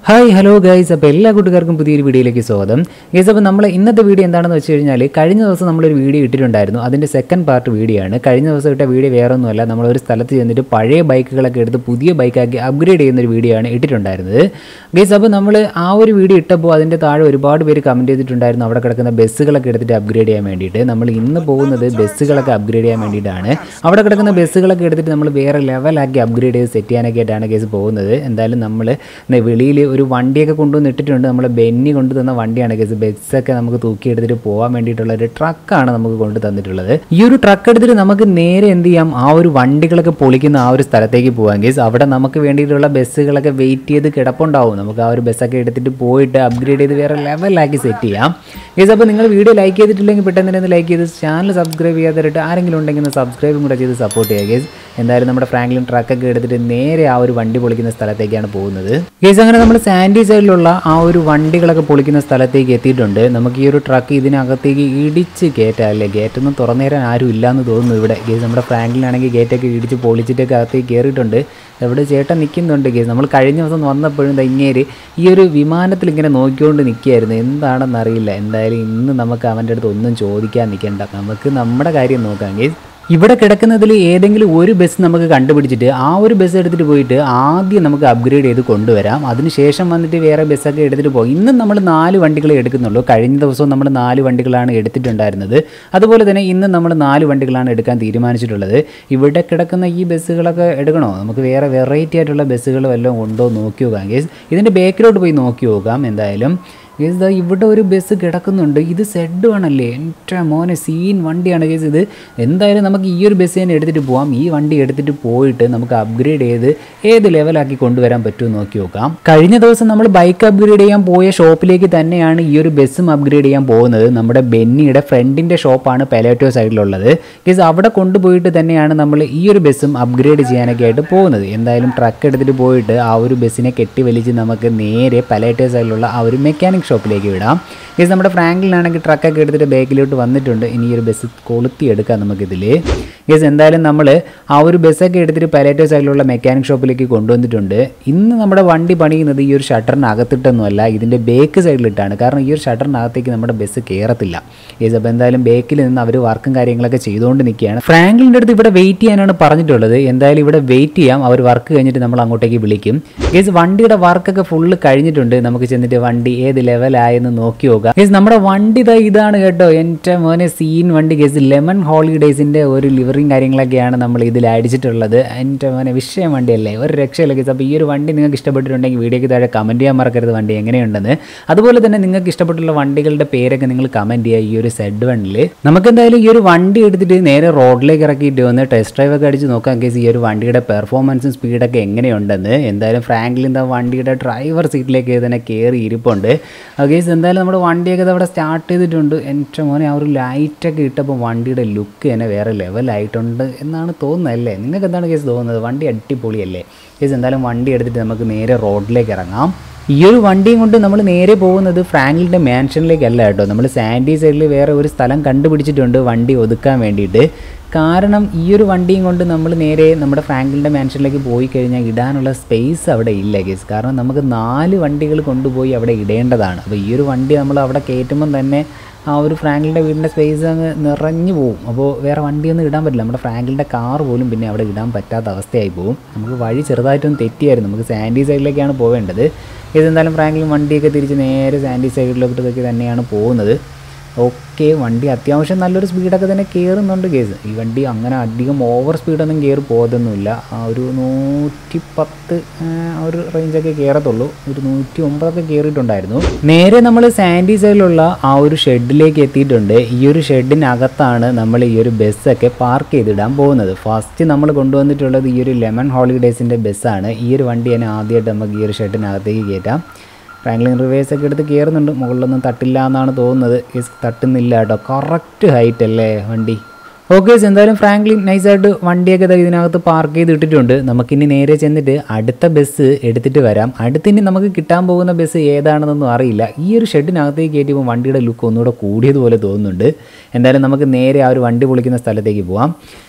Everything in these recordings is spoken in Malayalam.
ഹായ് ഹലോ ഗൈസ് അപ്പോൾ എല്ലാ കൂട്ടുകാർക്കും പുതിയൊരു വീഡിയോയിലേക്ക് സ്വാഗതം ഗൈസ് അപ്പോൾ നമ്മൾ ഇന്നത്തെ വീഡിയോ എന്താണെന്ന് വെച്ച് കഴിഞ്ഞാൽ കഴിഞ്ഞ ദിവസം നമ്മളൊരു വീഡിയോ ഇട്ടിട്ടുണ്ടായിരുന്നു അതിൻ്റെ സെക്കൻഡ് പാർട്ട് വീഡിയോ ആണ് കഴിഞ്ഞ ദിവസം ഇട്ട വീഡിയോ വേറെ ഒന്നുമല്ല നമ്മളൊരു സ്ഥലത്ത് ചെന്നിട്ട് പഴയ ബൈക്കുകളൊക്കെ എടുത്ത് പുതിയ ബൈക്കാക്കി അപ്ഗ്രേഡ് ചെയ്യുന്ന ഒരു വീഡിയോ ആണ് ഇട്ടിട്ടുണ്ടായിരുന്നത് ഗൈസ് അപ്പോൾ നമ്മൾ ആ ഒരു വീഡിയോ ഇട്ടപ്പോൾ അതിൻ്റെ താഴെ ഒരുപാട് പേര് കമൻറ്റ് ചെയ്തിട്ടുണ്ടായിരുന്നു അവിടെ കിടക്കുന്ന ബസ്സുകളൊക്കെ എടുത്തിട്ട് അപ്ഗ്രേഡ് ചെയ്യാൻ വേണ്ടിയിട്ട് നമ്മൾ ഇന്ന് പോകുന്നത് ബസ്സുകളൊക്കെ അപ്ഗ്രേഡ് ചെയ്യാൻ വേണ്ടിയിട്ടാണ് അവിടെ കിടക്കുന്ന ബസ്സുകളൊക്കെ എടുത്തിട്ട് നമ്മൾ വേറെ ലെവലാക്കി അപ്ഗ്രേഡ് ചെയ്ത് സെറ്റ് ചെയ്യാനൊക്കെ ആയിട്ടാണ് കേസ് പോകുന്നത് എന്തായാലും നമ്മൾ വെളിയിൽ ഒരു വണ്ടിയൊക്കെ കൊണ്ടുവന്ന് ഇട്ടിട്ടുണ്ട് നമ്മൾ ബെന്നി കൊണ്ടു തന്ന വണ്ടിയാണ് കേസ് ബസ്സൊക്കെ നമുക്ക് തൂക്കി എടുത്തിട്ട് പോകാൻ വേണ്ടിയിട്ടുള്ള ഒരു ട്രക്കാണ് നമുക്ക് കൊണ്ടു തന്നിട്ടുള്ളത് ഈ ഒരു ട്രക്ക് എടുത്തിട്ട് നമുക്ക് നേരെ എന്ത് ചെയ്യാം ആ ഒരു വണ്ടികളൊക്കെ പൊളിക്കുന്ന ആ ഒരു സ്ഥലത്തേക്ക് പോകാം കേസ് അവിടെ നമുക്ക് വേണ്ടിയിട്ടുള്ള ബസ്സുകളൊക്കെ വെയിറ്റ് ചെയ്ത് കിടപ്പുണ്ടാവും നമുക്ക് ആ ഒരു ബസ്സൊക്കെ എടുത്തിട്ട് പോയിട്ട് അപ്ഗ്രേഡ് ചെയ്ത് വേറെ ലെവലാക്കി സെറ്റ് ചെയ്യാം കേസ് അപ്പോൾ നിങ്ങൾ വീഡിയോ ലൈക്ക് ചെയ്തിട്ടില്ലെങ്കിൽ പെട്ടെന്ന് തന്നെ ഒന്ന് ലൈക്ക് ചെയ്ത് ചാനൽ സബ്സ്ക്രൈബ് ചെയ്യാതായിട്ട് ആരെങ്കിലും ഉണ്ടെങ്കിൽ ഒന്ന് സബ്സ്ക്രൈബും കൂടെ ചെയ്ത് സപ്പോർട്ട് ചെയ്യുക കേസ് എന്തായാലും നമ്മുടെ ഫ്രാങ്ക്ലിൻ ട്രക്കൊക്കെ എടുത്തിട്ട് നേരെ ആ ഒരു വണ്ടി പൊളിക്കുന്ന സ്ഥലത്തേക്കാണ് പോകുന്നത് കേസ് അങ്ങനെ നമ്മൾ സാൻഡി സൈഡിലുള്ള ആ ഒരു വണ്ടികളൊക്കെ പൊളിക്കുന്ന സ്ഥലത്തേക്ക് എത്തിയിട്ടുണ്ട് നമുക്ക് ഈ ഒരു ട്രക്ക് ഇതിനകത്തേക്ക് ഇടിച്ച് കയറ്റാം അല്ലേ ഗേറ്റൊന്നും തുറന്നു തരാൻ ആരും ഇല്ലയെന്ന് തോന്നുന്നു ഇവിടെ കേസ് നമ്മുടെ ഫ്രാങ്ക്ലിനാണെങ്കിൽ ഗേറ്റൊക്കെ ഇടിച്ച് പൊളിച്ചിട്ടൊക്കെ അകത്തേക്ക് കയറിയിട്ടുണ്ട് എവിടെ ചേട്ടൻ നിൽക്കുന്നുണ്ട് കേസ് നമ്മൾ കഴിഞ്ഞ ദിവസം വന്നപ്പോഴും ദാ ഇങ്ങേര് ഈ ഒരു വിമാനത്തിൽ ഇങ്ങനെ നോക്കിക്കൊണ്ട് നിൽക്കുകയായിരുന്നു എന്താണെന്ന് അറിയില്ല എന്തായാലും ഇന്ന് നമുക്ക് അവൻ്റെ അടുത്ത് ഒന്നും ചോദിക്കാൻ നിൽക്കണ്ട നമുക്ക് നമ്മുടെ കാര്യം നോക്കാം കേസ് ഇവിടെ കിടക്കുന്നതിൽ ഏതെങ്കിലും ഒരു ബസ് നമുക്ക് കണ്ടുപിടിച്ചിട്ട് ആ ഒരു ബസ് എടുത്തിട്ട് പോയിട്ട് ആദ്യം നമുക്ക് അപ്ഗ്രേഡ് ചെയ്ത് കൊണ്ടുവരാം അതിനുശേഷം വന്നിട്ട് വേറെ ബസ്സൊക്കെ എടുത്തിട്ട് പോകും ഇന്നും നമ്മൾ നാല് വണ്ടികളെ എടുക്കുന്നുള്ളൂ കഴിഞ്ഞ ദിവസവും നമ്മൾ നാല് വണ്ടികളാണ് എടുത്തിട്ടുണ്ടായിരുന്നത് അതുപോലെ തന്നെ ഇന്ന് നമ്മൾ നാല് വണ്ടികളാണ് എടുക്കാൻ തീരുമാനിച്ചിട്ടുള്ളത് ഇവിടെ കിടക്കുന്ന ഈ ബസ്സുകളൊക്കെ എടുക്കണോ നമുക്ക് വേറെ വെറൈറ്റി ആയിട്ടുള്ള ബസ്സുകൾ വല്ലതും ഉണ്ടോ നോക്കി നോക്കാം കേസ് ഇതിൻ്റെ ബാക്കിലോട്ട് പോയി നോക്കി നോക്കാം എന്തായാലും കേസ് ഇതാ ഇവിടെ ഒരു ബസ് കിടക്കുന്നുണ്ട് ഇത് സെഡ് ആണല്ലേ എൻ്റെ മോനെ സീൻ വണ്ടിയാണ് കേസ് ഇത് എന്തായാലും നമുക്ക് ഈ ഒരു ബസ് തന്നെ എടുത്തിട്ട് പോവാം ഈ വണ്ടി എടുത്തിട്ട് പോയിട്ട് നമുക്ക് അപ്ഗ്രേഡ് ചെയ്ത് ഏത് ലെവലാക്കി കൊണ്ടുവരാൻ പറ്റുമോ നോക്കി നോക്കാം കഴിഞ്ഞ ദിവസം നമ്മൾ ബൈക്ക് അപ്ഗ്രേഡ് ചെയ്യാൻ പോയ ഷോപ്പിലേക്ക് തന്നെയാണ് ഈ ഒരു ബസ്സും അപ്ഗ്രേഡ് ചെയ്യാൻ പോകുന്നത് നമ്മുടെ ബെന്നിയുടെ ഫ്രണ്ടിൻ്റെ ഷോപ്പാണ് പെലേറ്റോ സൈഡിലുള്ളത് കേസ് അവിടെ കൊണ്ടുപോയിട്ട് തന്നെയാണ് നമ്മൾ ഈ ഒരു ബസ്സും അപ്ഗ്രേഡ് ചെയ്യാനൊക്കെ ആയിട്ട് പോകുന്നത് എന്തായാലും ട്രക്ക് എടുത്തിട്ട് പോയിട്ട് ആ ഒരു ബസ്സിനെ കെട്ടി വലിച്ച് നമുക്ക് നേരെ പലേറ്റോ സൈഡിലുള്ള ആ ഒരു മെക്കാനിക് ഷോപ്പിലേക്ക് വിടാം കേസ് നമ്മുടെ ഫ്രാങ്കിലാണെങ്കിൽ ട്രക്കൊക്കെ എടുത്തിട്ട് ബാക്കിലോട്ട് വന്നിട്ടുണ്ട് ഇനി ഈ ഒരു ബസ് കൊളുത്തി എടുക്കാം നമുക്കിതിൽ കേസ് എന്തായാലും നമ്മൾ ആ ഒരു ബസ്സൊക്കെ എടുത്തിട്ട് പലേറ്റോ സൈഡിലുള്ള മെക്കാനിക് ഷോപ്പിലേക്ക് കൊണ്ടുവന്നിട്ടുണ്ട് ഇന്ന് നമ്മുടെ വണ്ടി പണിയുന്നത് ഈ ഒരു ഷട്ടറിനകത്തിട്ടൊന്നുമല്ല ഇതിൻ്റെ ബേക്ക് സൈഡിലിട്ടാണ് കാരണം ഈ ഒരു ഷട്ടറിനകത്തേക്ക് നമ്മുടെ ബസ് കയറത്തില്ല കേസ് അപ്പോൾ എന്തായാലും ബേക്കിൽ നിന്ന് അവർ വർക്കും കാര്യങ്ങളൊക്കെ ചെയ്തുകൊണ്ട് നിൽക്കുകയാണ് ഫ്രാങ്കിലിൻ്റെ അടുത്ത് ഇവിടെ വെയിറ്റ് ചെയ്യാനാണ് പറഞ്ഞിട്ടുള്ളത് എന്തായാലും ഇവിടെ വെയിറ്റ് ചെയ്യാം അവർ വർക്ക് കഴിഞ്ഞിട്ട് നമ്മൾ അങ്ങോട്ടേക്ക് വിളിക്കും കേസ് വണ്ടിയുടെ വർക്കൊക്കെ ഫുള്ള് കഴിഞ്ഞിട്ടുണ്ട് നമുക്ക് ചെന്നിട്ട് വണ്ടി ഏത് ലെവലായെന്ന് നോക്കി നോക്കാം കേസ് നമ്മുടെ വണ്ടി ഇതാ ഇതാണ് കേട്ടോ എൻ്റെ മോനെ സീൻ വണ്ടി കേസ് ലെമൺ ഹോളിഡേയ്സിൻ്റെ ഒരു ലിവറിങ് കാര്യങ്ങളൊക്കെയാണ് നമ്മൾ ഇതിൽ അടിച്ചിട്ടുള്ളത് എൻ്റെ മോനെ വിഷയം വണ്ടിയല്ലേ ഒരു രക്ഷയില്ല കേസ് അപ്പോൾ ഈ ഒരു വണ്ടി നിങ്ങൾക്ക് ഇഷ്ടപ്പെട്ടിട്ടുണ്ടെങ്കിൽ വീഡിയോയ്ക്ക് താഴെ കമൻറ്റ് ചെയ്യാൻ മറക്കരുത് വണ്ടി എങ്ങനെയുണ്ടെന്ന് അതുപോലെ തന്നെ നിങ്ങൾക്ക് ഇഷ്ടപ്പെട്ടുള്ള വണ്ടികളുടെ പേരൊക്കെ നിങ്ങൾ കമൻറ്റ് ചെയ്യുക ഈ ഒരു സെഡ് വണ്ണിൽ നമുക്ക് എന്തായാലും ഈ ഒരു വണ്ടി എടുത്തിട്ട് നേരെ റോഡിലേക്ക് ഇറക്കിയിട്ട് വന്ന് ടെസ്റ്റ് ഡ്രൈവ് ഒക്കെ അടിച്ച് നോക്കാം കേസ് ഈ ഒരു വണ്ടിയുടെ പെർഫോമൻസും സ്പീഡൊക്കെ എങ്ങനെയുണ്ടെന്ന് എന്തായാലും ഫ്രാങ്ക്ലിൻ ദ വണ്ടിയുടെ ഡ്രൈവർ സീറ്റിലേക്ക് തന്നെ കയറി ഇരിപ്പുണ്ട് കേസ് എന്തായാലും നമ്മുടെ വണ്ടിയൊക്കെ ഇത് അവിടെ സ്റ്റാർട്ട് ചെയ്തിട്ടുണ്ട് എൻ്റെ മോനെ ആ ഒരു ലൈറ്റൊക്കെ ഇട്ടപ്പോൾ വണ്ടിയുടെ ലുക്ക് തന്നെ വേറെ ലെവലായിട്ടുണ്ട് എന്നാണ് തോന്നുന്നത് അല്ലേ നിങ്ങൾക്ക് എന്താണ് കേസ് തോന്നുന്നത് വണ്ടി അടിപൊളിയല്ലേ കേസ് എന്തായാലും വണ്ടി എടുത്തിട്ട് നമുക്ക് നേരെ റോഡിലേക്ക് ഇറങ്ങാം ഈ ഒരു വണ്ടിയും കൊണ്ട് നമ്മൾ നേരെ പോകുന്നത് ഫ്രാങ്കിലിൻ്റെ മാൻഷനിലേക്കല്ല കേട്ടോ നമ്മൾ സാൻഡി സൈഡിൽ വേറെ ഒരു സ്ഥലം കണ്ടുപിടിച്ചിട്ടുണ്ട് വണ്ടി ഒതുക്കാൻ വേണ്ടിയിട്ട് കാരണം ഈ ഒരു വണ്ടിയും കൊണ്ട് നമ്മൾ നേരെ നമ്മുടെ ഫ്രാങ്കിലിൻ്റെ മാൻഷനിലേക്ക് പോയി കഴിഞ്ഞാൽ ഇടാനുള്ള സ്പേസ് അവിടെ ഇല്ല കേസ് കാരണം നമുക്ക് നാല് വണ്ടികൾ കൊണ്ടുപോയി അവിടെ ഇടേണ്ടതാണ് അപ്പോൾ ഈ ഒരു വണ്ടി നമ്മൾ അവിടെ കയറ്റുമ്പം തന്നെ ആ ഒരു ഫ്രാങ്കിലിൻ്റെ വീടിൻ്റെ സ്പേസ് അങ്ങ് നിറഞ്ഞു പോകും അപ്പോൾ വേറെ വണ്ടിയൊന്നും ഇടാൻ പറ്റില്ല നമ്മുടെ ഫ്രാങ്കിലിൻ്റെ കാർ പോലും പിന്നെ അവിടെ ഇടാൻ പറ്റാത്ത അവസ്ഥയായി പോകും നമുക്ക് വഴി ചെറുതായിട്ടൊന്ന് തെറ്റിയായിരുന്നു നമുക്ക് സാൻഡി സൈഡിലേക്കാണ് പോവേണ്ടത് ഇതെന്തായാലും ഫ്രാങ്കിലും വണ്ടിയൊക്കെ തിരിച്ച് നേരെ സാൻഡി സൈഡിലോട്ടൊക്കെ തന്നെയാണ് പോകുന്നത് ഓക്കെ വണ്ടി അത്യാവശ്യം നല്ലൊരു സ്പീഡൊക്കെ തന്നെ കയറുന്നുണ്ട് കേസ് ഈ വണ്ടി അങ്ങനെ അധികം ഓവർ സ്പീഡൊന്നും കയറി പോകത്തൊന്നുമില്ല ആ ഒരു നൂറ്റി പത്ത് ആ ഒരു റേഞ്ചൊക്കെ കയറത്തുള്ളൂ ഒരു നൂറ്റി ഒമ്പതൊക്കെ കയറിയിട്ടുണ്ടായിരുന്നു നേരെ നമ്മൾ സാൻഡി സൈഡിലുള്ള ആ ഒരു ഷെഡിലേക്ക് എത്തിയിട്ടുണ്ട് ഈ ഒരു ഷെഡിനകത്താണ് നമ്മൾ ഈ ഒരു ബസ്സൊക്കെ പാർക്ക് ചെയ്തിടാൻ പോകുന്നത് ഫസ്റ്റ് നമ്മൾ കൊണ്ടുവന്നിട്ടുള്ളത് ഈ ഒരു ലെമൺ ഹോളിഡേയ്സിൻ്റെ ബസ്സാണ് ഈ ഒരു വണ്ടി തന്നെ ആദ്യമായിട്ട് നമുക്ക് ഈ ഒരു ഷെഡിനകത്തേക്ക് കയറ്റാം ഫ്രാങ്ക്ലിൻ റിവേഴ്സ് ഒക്കെ എടുത്ത് കയറുന്നുണ്ട് മുകളിലൊന്നും തട്ടില്ല എന്നാണ് തോന്നുന്നത് യെസ് തട്ടുന്നില്ല കേട്ടോ കറക്റ്റ് ഹൈറ്റ് അല്ലേ വണ്ടി ഓക്കെ എന്തായാലും ഫ്രാങ്ക്ലിൻ നൈസായിട്ട് വണ്ടിയൊക്കെ ദാ ഇതിനകത്ത് പാർക്ക് ചെയ്ത് ഇട്ടിട്ടുണ്ട് നമുക്കിനി നേരെ ചെന്നിട്ട് അടുത്ത ബസ് എടുത്തിട്ട് വരാം അടുത്തിനി നമുക്ക് കിട്ടാൻ പോകുന്ന ബസ് ഏതാണെന്നൊന്നും അറിയില്ല ഈ ഒരു ഷെഡിനകത്തേക്ക് കയറ്റിയപ്പോൾ വണ്ടിയുടെ ലുക്ക് ഒന്നുകൂടെ കൂടിയതുപോലെ തോന്നുന്നുണ്ട് എന്തായാലും നമുക്ക് നേരെ ആ ഒരു വണ്ടി പൊളിക്കുന്ന സ്ഥലത്തേക്ക് പോവാം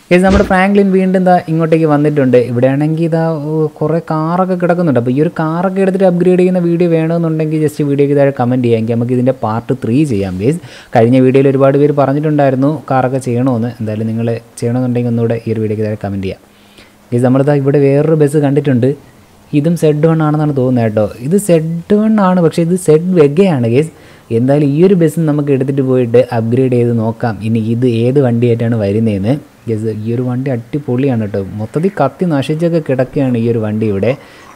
ഇത് നമ്മുടെ ഫ്രാങ്ക്ലിൻ വീണ്ടും ഇതാ ഇങ്ങോട്ടേക്ക് വന്നിട്ടുണ്ട് ഇവിടെയാണെങ്കിൽ ഇതാ ഓ, കുറേ കാറൊക്കെ കിടക്കുന്നുണ്ട് അപ്പോൾ ഈ ഒരു കാറൊക്കെ എടുത്തിട്ട് അപ്ഗ്രേഡ് ചെയ്യുന്ന വീഡിയോ വേണമെന്നുണ്ടെങ്കിൽ ജസ്റ്റ് വീഡിയോയ്ക്ക് താഴെ കമൻറ്റ് ചെയ്യാമെങ്കിൽ നമുക്ക് ഇതിൻ്റെ പാർട്ട് ത്രീ ചെയ്യാം ബേസ് കഴിഞ്ഞ വീഡിയോയിൽ ഒരുപാട് പേര് പറഞ്ഞിട്ടുണ്ടായിരുന്നു കാറൊക്കെ ചെയ്യണമെന്ന് എന്തായാലും നിങ്ങൾ ചെയ്യണമെന്നുണ്ടെങ്കിൽ ഒന്നുകൂടെ ഈ ഒരു വീഡിയോയ്ക്ക് താഴെ കമൻറ്റ് ചെയ്യാം ഗേസ് നമ്മളിതാ ഇവിടെ വേറൊരു ബസ് കണ്ടിട്ടുണ്ട് ഇതും സെഡ് വൺ ആണെന്നാണ് തോന്നുന്നത് കേട്ടോ ഇത് സെഡ് വൺ ആണ് പക്ഷേ ഇത് സെഡ് വെഗയാണ് ഗേസ് എന്തായാലും ഈ ഒരു ബസ് നമുക്ക് എടുത്തിട്ട് പോയിട്ട് അപ്ഗ്രേഡ് ചെയ്ത് നോക്കാം ഇനി ഇത് ഏത് വണ്ടിയായിട്ടാണ് വരുന്നതെന്ന് ഗസ് ഈ ഒരു വണ്ടി അടിപൊളിയാണ് കേട്ടോ മൊത്തത്തിൽ കത്തി നശിച്ചൊക്കെ കിടക്കുകയാണ് ഈ ഒരു വണ്ടി ഇവിടെ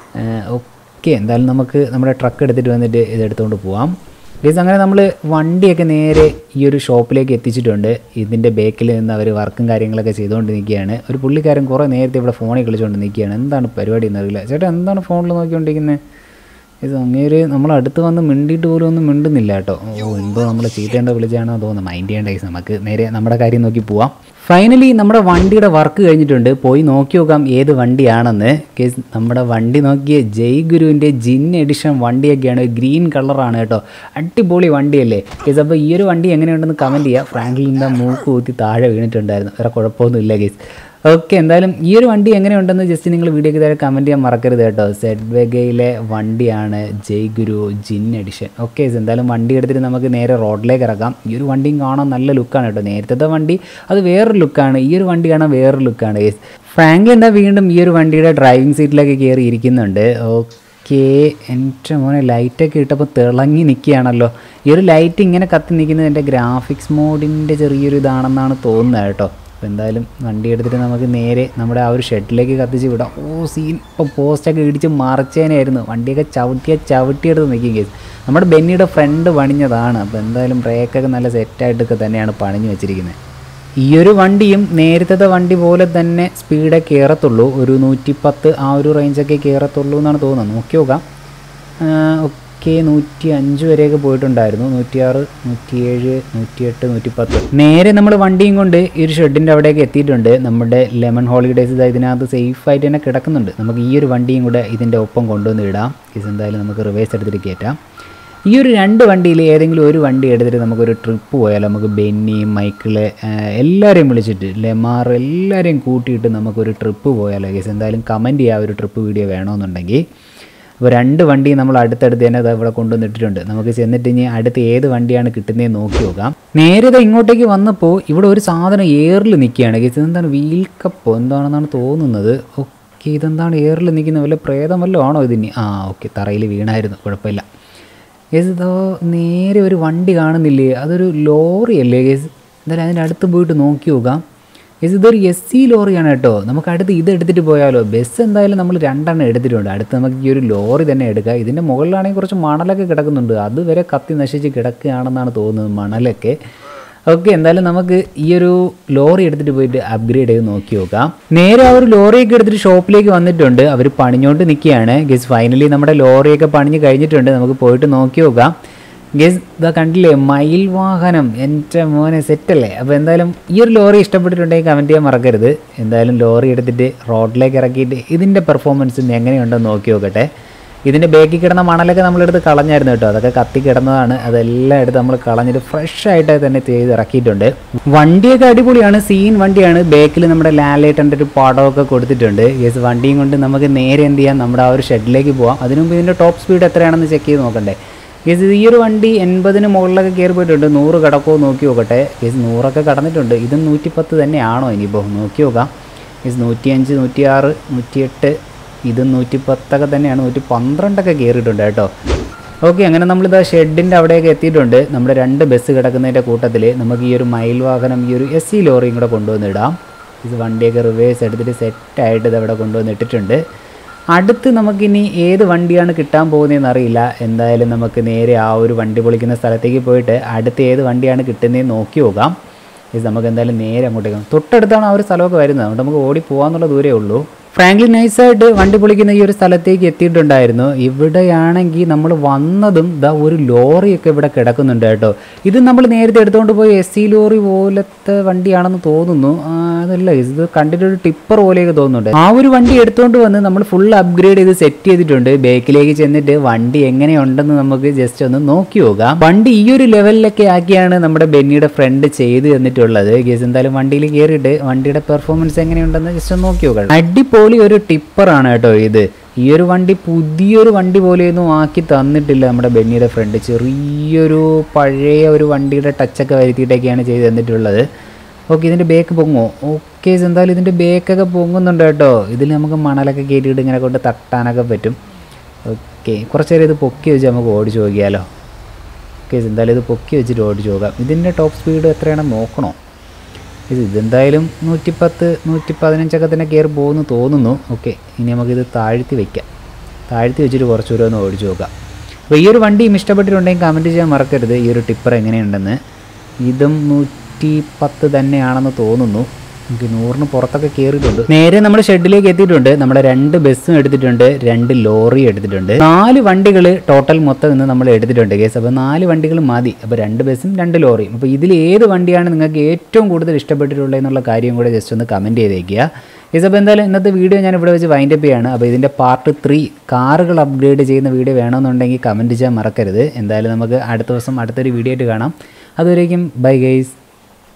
ഓക്കെ എന്തായാലും നമുക്ക് നമ്മുടെ ട്രക്ക് എടുത്തിട്ട് വന്നിട്ട് ഇത് എടുത്തുകൊണ്ട് പോവാം ഗേസ് അങ്ങനെ നമ്മൾ വണ്ടിയൊക്കെ നേരെ ഈ ഒരു ഷോപ്പിലേക്ക് എത്തിച്ചിട്ടുണ്ട് ഇതിൻ്റെ ബേക്കിൽ നിന്ന് അവർ വർക്കും കാര്യങ്ങളൊക്കെ ചെയ്തുകൊണ്ട് നിൽക്കുകയാണ് ഒരു പുള്ളിക്കാരൻ കുറേ നേരത്തെ ഇവിടെ ഫോണിൽ കളിച്ചുകൊണ്ട് നിൽക്കുകയാണ് എന്താണ് പരിപാടി എന്നറിയില്ല ചേട്ടാ എന്താണ് ഫോണിൽ നോക്കിക്കൊണ്ടിരിക്കുന്നത് ഇത് അങ്ങേര് നമ്മൾ അടുത്ത് വന്ന് മിണ്ടിയിട്ട് പോലും ഒന്നും മിണ്ടുന്നില്ല കേട്ടോ ഓ എന്തോ നമ്മൾ ചീത്തേണ്ട വിളിച്ചാണോ തോന്നുന്നത് മൈൻഡ് ചെയ്യേണ്ട കേസ് നമുക്ക് നേരെ നമ്മുടെ കാര്യം നോക്കി പോവാം ഫൈനലി നമ്മുടെ വണ്ടിയുടെ വർക്ക് കഴിഞ്ഞിട്ടുണ്ട് പോയി നോക്കി നോക്കാം ഏത് വണ്ടിയാണെന്ന് കേസ് നമ്മുടെ വണ്ടി നോക്കിയ ജയ് ഗുരുവിൻ്റെ ജിൻ എഡിഷൻ വണ്ടിയൊക്കെയാണ് ഗ്രീൻ കളറാണ് കേട്ടോ അടിപൊളി വണ്ടിയല്ലേ കേസ് അപ്പോൾ ഈ ഒരു വണ്ടി എങ്ങനെയുണ്ടെന്ന് കമൻറ്റ് ചെയ്യുക ഫ്രാങ്ക്ലിൻ്റെ മൂക്ക് കൂത്തി താഴെ വീണിട്ടുണ്ടായിരുന്നു വേറെ കുഴപ്പമൊന്നുമില്ല കേസ് ഓക്കെ എന്തായാലും ഈ ഒരു വണ്ടി എങ്ങനെയുണ്ടെന്ന് ജസ്റ്റ് നിങ്ങൾ വീഡിയോക്ക് താഴെ കമൻറ്റ് ചെയ്യാൻ മറക്കരുത് കേട്ടോ സെഡ് വെഗയിലെ വണ്ടിയാണ് ജയ് ഗുരു ജിൻ എഡിഷൻ ഓക്കെ എന്തായാലും വണ്ടി എടുത്തിട്ട് നമുക്ക് നേരെ റോഡിലേക്ക് ഇറക്കാം ഈ ഒരു വണ്ടിയും കാണാൻ നല്ല ലുക്കാണ് കേട്ടോ നേരത്തെ വണ്ടി അത് വേറൊരു ലുക്കാണ് ഈ ഒരു വണ്ടി കാണാൻ വേറൊരു ലുക്കാണ് ഫ്രാങ്ക്ലിൻ എന്താ വീണ്ടും ഈ ഒരു വണ്ടിയുടെ ഡ്രൈവിംഗ് സീറ്റിലേക്ക് കയറി ഇരിക്കുന്നുണ്ട് ഓക്കെ എൻ്റെ മോനെ ലൈറ്റൊക്കെ ഇട്ടപ്പോൾ തിളങ്ങി നിൽക്കുകയാണല്ലോ ഈ ഒരു ലൈറ്റ് ഇങ്ങനെ കത്തി നിൽക്കുന്നത് എൻ്റെ ഗ്രാഫിക്സ് മോഡിൻ്റെ ചെറിയൊരു ഇതാണെന്നാണ് തോന്നുന്നത് കേട്ടോ അപ്പോൾ എന്തായാലും വണ്ടി എടുത്തിട്ട് നമുക്ക് നേരെ നമ്മുടെ ആ ഒരു ഷെഡിലേക്ക് കത്തിച്ച് വിടാം ഓ സീൻ ഇപ്പോൾ പോസ്റ്റൊക്കെ ഇടിച്ച് മറിച്ചേനായിരുന്നു വണ്ടിയൊക്കെ ചവിട്ടിയ ചവിട്ടിയെടുത്ത് നിൽക്കും കേസ് നമ്മുടെ ബെന്നിയുടെ ഫ്രണ്ട് പണിഞ്ഞതാണ് അപ്പോൾ എന്തായാലും ബ്രേക്കൊക്കെ നല്ല സെറ്റായിട്ടൊക്കെ തന്നെയാണ് പണിഞ്ഞ് വെച്ചിരിക്കുന്നത് ഈ ഒരു വണ്ടിയും നേരത്തെ വണ്ടി പോലെ തന്നെ സ്പീഡേ കയറത്തുള്ളൂ ഒരു നൂറ്റിപ്പത്ത് ആ ഒരു റേഞ്ചൊക്കെ കയറത്തുള്ളൂ എന്നാണ് തോന്നുന്നത് നോക്കി നോക്കാം ഒക്കെ നൂറ്റി അഞ്ച് വരെയൊക്കെ പോയിട്ടുണ്ടായിരുന്നു നൂറ്റിയാറ് നൂറ്റിയേഴ് നൂറ്റിയെട്ട് നൂറ്റിപ്പത്ത് നേരെ നമ്മൾ വണ്ടിയും കൊണ്ട് ഈ ഒരു ഷെഡിൻ്റെ അവിടേക്ക് എത്തിയിട്ടുണ്ട് നമ്മുടെ ലെമൺ ഹോളിഡേയ്സ് ഇതാ ഇതിനകത്ത് സേഫായിട്ട് തന്നെ കിടക്കുന്നുണ്ട് നമുക്ക് ഈ ഒരു വണ്ടിയും കൂടെ ഇതിൻ്റെ ഒപ്പം കൊണ്ടുവന്ന് ഇടാം ഇത് എന്തായാലും നമുക്ക് റിവേഴ്സ് എടുത്തിട്ട് കയറ്റാം ഈ ഒരു രണ്ട് വണ്ടിയിൽ ഏതെങ്കിലും ഒരു വണ്ടി എടുത്തിട്ട് നമുക്കൊരു ട്രിപ്പ് പോയാൽ നമുക്ക് ബെന്നി മൈക്കിള് എല്ലാവരെയും വിളിച്ചിട്ട് ലെമാർ എല്ലാവരെയും കൂട്ടിയിട്ട് നമുക്കൊരു ട്രിപ്പ് പോയാലോ കേസ് എന്തായാലും കമൻറ്റ് ചെയ്യാം ഒരു ട്രിപ്പ് വീഡിയോ വേണമെന്നുണ്ടെങ്കിൽ അപ്പോൾ രണ്ട് വണ്ടി നമ്മൾ അടുത്തടുത്ത് തന്നെ ദാ ഇവിടെ കൊണ്ടുവന്നിട്ടിട്ടുണ്ട് നമുക്ക് ചെന്നിട്ട് ഇനി അടുത്ത് ഏത് വണ്ടിയാണ് കിട്ടുന്നതെന്ന് നോക്കി നോക്കാം നേരെ ദാ ഇങ്ങോട്ടേക്ക് വന്നപ്പോൾ ഇവിടെ ഒരു സാധനം എയറിൽ നിൽക്കുകയാണ് കേസ് ഇതെന്താണ് വീൽ കപ്പോ എന്താണെന്നാണ് തോന്നുന്നത് ഓക്കെ ഇതെന്താണ് എയറിൽ നിൽക്കുന്ന വല്ല പ്രേതം വല്ലതും ആണോ ഇതിന് ആ ഓക്കെ തറയിൽ വീണായിരുന്നു കുഴപ്പമില്ല ഗേസ് ഇതോ നേരെ ഒരു വണ്ടി കാണുന്നില്ലേ അതൊരു ലോറി അല്ലേ ഗേസ് എന്തായാലും അതിൻ്റെ അടുത്ത് പോയിട്ട് നോക്കി നോക്കാം ഗേസ് ഇതൊരു എസ് സി ലോറിയാണ് കേട്ടോ നമുക്ക് അടുത്ത് ഇത് എടുത്തിട്ട് പോയാലോ ബസ് എന്തായാലും നമ്മൾ രണ്ടെണ്ണം എടുത്തിട്ടുണ്ട് അടുത്ത് നമുക്ക് ഈ ഒരു ലോറി തന്നെ എടുക്കാം ഇതിൻ്റെ മുകളിലാണെങ്കിൽ കുറച്ച് മണലൊക്കെ കിടക്കുന്നുണ്ട് അതുവരെ കത്തി നശിച്ച് കിടക്കുകയാണെന്നാണ് തോന്നുന്നത് മണലൊക്കെ ഓക്കെ എന്തായാലും നമുക്ക് ഈ ഒരു ലോറി എടുത്തിട്ട് പോയിട്ട് അപ്ഗ്രേഡ് ചെയ്ത് നോക്കി നോക്കാം നേരെ ആ ഒരു ലോറിയൊക്കെ എടുത്തിട്ട് ഷോപ്പിലേക്ക് വന്നിട്ടുണ്ട് അവർ പണിഞ്ഞോണ്ട് നിൽക്കുകയാണ് ഗസ് ഫൈനലി നമ്മുടെ ലോറിയൊക്കെ പണിഞ്ഞ് കഴിഞ്ഞിട്ടുണ്ട് നമുക്ക് പോയിട്ട് നോക്കി നോക്കാം ഗസ് ഇതാ കണ്ടില്ലേ മയിൽ വാഹനം എൻ്റെ മോനെ സെറ്റല്ലേ അപ്പോൾ എന്തായാലും ഈ ഒരു ലോറി ഇഷ്ടപ്പെട്ടിട്ടുണ്ടെങ്കിൽ കമൻറ്റ് ചെയ്യാൻ മറക്കരുത് എന്തായാലും ലോറി എടുത്തിട്ട് റോഡിലേക്ക് ഇറക്കിയിട്ട് ഇതിൻ്റെ പെർഫോമൻസ് എങ്ങനെയുണ്ടെന്ന് നോക്കി നോക്കട്ടെ ഇതിൻ്റെ ബേക്കിൽ കിടന്ന മണലൊക്കെ നമ്മളെടുത്ത് കളഞ്ഞായിരുന്നു കേട്ടോ അതൊക്കെ കത്തി കിടന്നതാണ് അതെല്ലാം എടുത്ത് നമ്മൾ കളഞ്ഞിട്ട് ഫ്രഷ് ആയിട്ട് തന്നെ ചെയ്ത് ഇറക്കിയിട്ടുണ്ട് വണ്ടിയൊക്കെ അടിപൊളിയാണ് സീൻ വണ്ടിയാണ് ബേക്കിൽ നമ്മുടെ ലാലേട്ടൻ്റെ ഒരു പടമൊക്കെ കൊടുത്തിട്ടുണ്ട് യെസ് വണ്ടിയും കൊണ്ട് നമുക്ക് നേരെ എന്ത് ചെയ്യാം നമ്മുടെ ആ ഒരു ഷെഡിലേക്ക് പോവാം അതിനു മുമ്പ് ഇതിൻ്റെ ടോപ്പ് സ്പീഡ് എത്രയാണെന്ന് ചെക്ക് ചെയ്ത് നോക്കണ്ടേ യെസ് ഈ ഒരു വണ്ടി എൺപതിന് മുകളിലൊക്കെ കയറി പോയിട്ടുണ്ട് നൂറ് കടക്കുമോ നോക്കി നോക്കട്ടെ യെസ് നൂറൊക്കെ കടന്നിട്ടുണ്ട് ഇത് നൂറ്റിപ്പത്ത് തന്നെയാണോ ഇനിയിപ്പോൾ നോക്കി നോക്കാം യെസ് നൂറ്റിയഞ്ച് നൂറ്റിയാറ് നൂറ്റിയെട്ട് ഇത് നൂറ്റി പത്തൊക്കെ തന്നെയാണ് നൂറ്റി പന്ത്രണ്ടൊക്കെ കയറിയിട്ടുണ്ട് കേട്ടോ ഓക്കെ അങ്ങനെ നമ്മളിതാ ഷെഡിൻ്റെ അവിടെയൊക്കെ എത്തിയിട്ടുണ്ട് നമ്മുടെ രണ്ട് ബസ് കിടക്കുന്നതിൻ്റെ കൂട്ടത്തിൽ നമുക്ക് ഈ ഒരു മയിൽ വാഹനം ഈ ഒരു എസ് സി ലോറിയും കൂടെ കൊണ്ടുവന്നിടാം ഇത് വണ്ടിയൊക്കെ റിവേഴ്സ് എടുത്തിട്ട് സെറ്റായിട്ട് ഇത് അവിടെ കൊണ്ടുവന്നിട്ടിട്ടുണ്ട് അടുത്ത് നമുക്കിനി ഏത് വണ്ടിയാണ് കിട്ടാൻ പോകുന്നതെന്ന് അറിയില്ല എന്തായാലും നമുക്ക് നേരെ ആ ഒരു വണ്ടി പൊളിക്കുന്ന സ്ഥലത്തേക്ക് പോയിട്ട് അടുത്ത് ഏത് വണ്ടിയാണ് കിട്ടുന്നതെന്ന് നോക്കി നോക്കാം ഇത് നമുക്ക് എന്തായാലും നേരെ അങ്ങോട്ടേക്ക് തൊട്ടടുത്താണ് ആ ഒരു സ്ഥലമൊക്കെ വരുന്നത് അതുകൊണ്ട് നമുക്ക് ഓടി പോകാമെന്നുള്ള ദൂരമേ ഉള്ളൂ ഫ്രാങ്ക്ലിൻ നൈസായിട്ട് വണ്ടി പൊളിക്കുന്ന ഈ ഒരു സ്ഥലത്തേക്ക് എത്തിയിട്ടുണ്ടായിരുന്നു ഇവിടെയാണെങ്കിൽ നമ്മൾ വന്നതും ദാ ഒരു ലോറിയൊക്കെ ഇവിടെ കിടക്കുന്നുണ്ട് കേട്ടോ ഇത് നമ്മൾ നേരത്തെ എടുത്തുകൊണ്ട് പോയ എസ് സി ലോറി പോലത്തെ വണ്ടിയാണെന്ന് തോന്നുന്നു ആ, അതല്ല ഇത് കണ്ടിട്ട് ഒരു ടിപ്പർ പോലെയൊക്കെ തോന്നുന്നുണ്ട് ആ ഒരു വണ്ടി എടുത്തുകൊണ്ട് വന്ന് നമ്മൾ ഫുൾ അപ്ഗ്രേഡ് ചെയ്ത് സെറ്റ് ചെയ്തിട്ടുണ്ട് ബേക്കിലേക്ക് ചെന്നിട്ട് വണ്ടി എങ്ങനെയുണ്ടെന്ന് നമുക്ക് ജസ്റ്റ് ഒന്ന് നോക്കി നോക്കാം വണ്ടി ഈ ഒരു ലെവലിലൊക്കെ ആക്കിയാണ് നമ്മുടെ ബെന്നിയുടെ ഫ്രണ്ട് ചെയ്ത് തന്നിട്ടുള്ളത് ഗേസ് എന്തായാലും വണ്ടിയിൽ കയറിയിട്ട് വണ്ടിയുടെ പെർഫോമൻസ് എങ്ങനെയുണ്ടെന്ന് ജസ്റ്റ് ഒന്ന് നോക്കി നോക്കാം അടിപൊളി ഒരു ടിപ്പറാണ് കേട്ടോ ഇത് ഈ ഒരു വണ്ടി പുതിയൊരു വണ്ടി പോലെയൊന്നും ആക്കി തന്നിട്ടില്ല നമ്മുടെ ബെന്നിയുടെ ഫ്രണ്ട് ചെറിയൊരു പഴയ ഒരു വണ്ടിയുടെ ടച്ചൊക്കെ വരുത്തിയിട്ടൊക്കെയാണ് ചെയ്ത് തന്നിട്ടുള്ളത് ഓക്കെ ഇതിൻ്റെ ബേക്ക് പൊങ്ങോ ഓക്കെ എന്തായാലും ഇതിൻ്റെ ബേക്കൊക്കെ പൊങ്ങുന്നുണ്ട് കേട്ടോ ഇതിൽ നമുക്ക് മണലൊക്കെ കയറ്റിയിട്ട് ഇങ്ങനെ കൊണ്ട് തട്ടാനൊക്കെ പറ്റും ഓക്കെ കുറച്ച് നേരം ഇത് പൊക്കി വെച്ച് നമുക്ക് ഓടിച്ച് നോക്കിയാലോ ഓക്കെ എന്തായാലും ഇത് പൊക്കി വെച്ചിട്ട് ഓടിച്ച് നോക്കാം ഇതിൻ്റെ ടോപ്പ് സ്പീഡ് എത്രയാണെന്ന് നോക്കണോ ഇത് ഇതെന്തായാലും നൂറ്റിപ്പത്ത് നൂറ്റി പതിനഞ്ചൊക്കെ തന്നെ കയറി പോകുമെന്ന് തോന്നുന്നു ഓക്കെ ഇനി നമുക്കിത് താഴ്ത്തി വയ്ക്കാം താഴ്ത്തി വെച്ചിട്ട് കുറച്ച് ദൂരം ഒന്ന് ഓടിച്ച് നോക്കാം അപ്പോൾ ഈ ഒരു വണ്ടിയും ഇഷ്ടപ്പെട്ടിട്ടുണ്ടെങ്കിൽ കമൻറ്റ് ചെയ്യാൻ മറക്കരുത് ഈ ഒരു ടിപ്പർ എങ്ങനെയുണ്ടെന്ന് ഇതും നൂറ്റി പത്ത് തന്നെയാണെന്ന് തോന്നുന്നു നമുക്ക് നൂറിന് പുറത്തൊക്കെ കയറിയിട്ടുണ്ട് നേരെ നമ്മൾ ഷെഡിലേക്ക് എത്തിയിട്ടുണ്ട് നമ്മുടെ രണ്ട് ബസ്സും എടുത്തിട്ടുണ്ട് രണ്ട് ലോറി എടുത്തിട്ടുണ്ട് നാല് വണ്ടികൾ ടോട്ടൽ മൊത്തം ഇന്ന് നമ്മൾ എടുത്തിട്ടുണ്ട് കേസ് അപ്പോൾ നാല് വണ്ടികൾ മതി അപ്പോൾ രണ്ട് ബസ്സും രണ്ട് ലോറിയും അപ്പോൾ ഇതിൽ ഏത് വണ്ടിയാണ് നിങ്ങൾക്ക് ഏറ്റവും കൂടുതൽ ഇഷ്ടപ്പെട്ടിട്ടുള്ളത് എന്നുള്ള കാര്യം കൂടെ ജസ്റ്റ് ഒന്ന് കമൻറ്റ് ചെയ്തേക്കുക കേസ് അപ്പോൾ എന്തായാലും ഇന്നത്തെ വീഡിയോ ഞാൻ ഇവിടെ വെച്ച് വൈൻഡപ്പ് ചെയ്യാണ് അപ്പോൾ ഇതിൻ്റെ പാർട്ട് ത്രീ കാറുകൾ അപ്ഗ്രേഡ് ചെയ്യുന്ന വീഡിയോ വേണമെന്നുണ്ടെങ്കിൽ കമൻറ്റ് ചെയ്യാൻ മറക്കരുത് എന്തായാലും നമുക്ക് അടുത്ത ദിവസം അടുത്തൊരു വീഡിയോ ആയിട്ട് കാണാം അതുവരേക്കും ബൈ ഗൈസ്